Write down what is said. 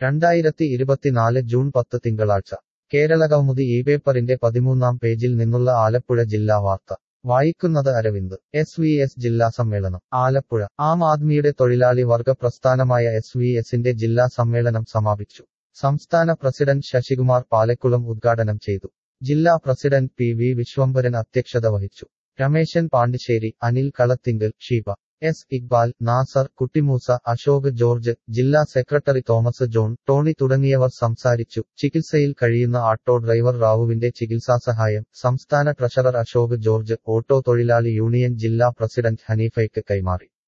രണ്ടായിരത്തി ഇരുപത്തിനാല് ജൂൺ പത്ത് തിങ്കളാഴ്ച കേരളകൗമുദി ഈ പേപ്പറിന്റെ പതിമൂന്നാം പേജിൽ നിന്നുള്ള ആലപ്പുഴ ജില്ലാ വാർത്ത വായിക്കുന്നത് അരവിന്ദ് എസ് വി എസ് ജില്ലാ സമ്മേളനം ആലപ്പുഴ ആം ആദ്മിയുടെ തൊഴിലാളി വർഗ പ്രസ്ഥാനമായ എസ് വി എസിന്റെ ജില്ലാ സമ്മേളനം സമാപിച്ചു സംസ്ഥാന പ്രസിഡന്റ് ശശികുമാർ പാലക്കുളം ഉദ്ഘാടനം ചെയ്തു ജില്ലാ പ്രസിഡന്റ് പി വി വിശ്വംഭരൻ അധ്യക്ഷത വഹിച്ചു രമേശൻ പാണ്ടിശ്ശേരി അനിൽ കളത്തിങ്കൽ ഷീബ എസ് ഇക്ബാൽ നാസർ കുട്ടിമൂസ അശോക് ജോർജ് ജില്ലാ സെക്രട്ടറി തോമസ് ജോൺ ടോണി തുടങ്ങിയവർ സംസാരിച്ചു ചികിത്സയിൽ കഴിയുന്ന ആട്ടോ ഡ്രൈവർ റാവുവിന്റെ ചികിത്സാസഹായം സംസ്ഥാന ട്രഷറർ അശോക് ജോർജ് ഓട്ടോ തൊഴിലാളി യൂണിയൻ ജില്ലാ പ്രസിഡന്റ് ഹനീഫയ്ക്ക് കൈമാറി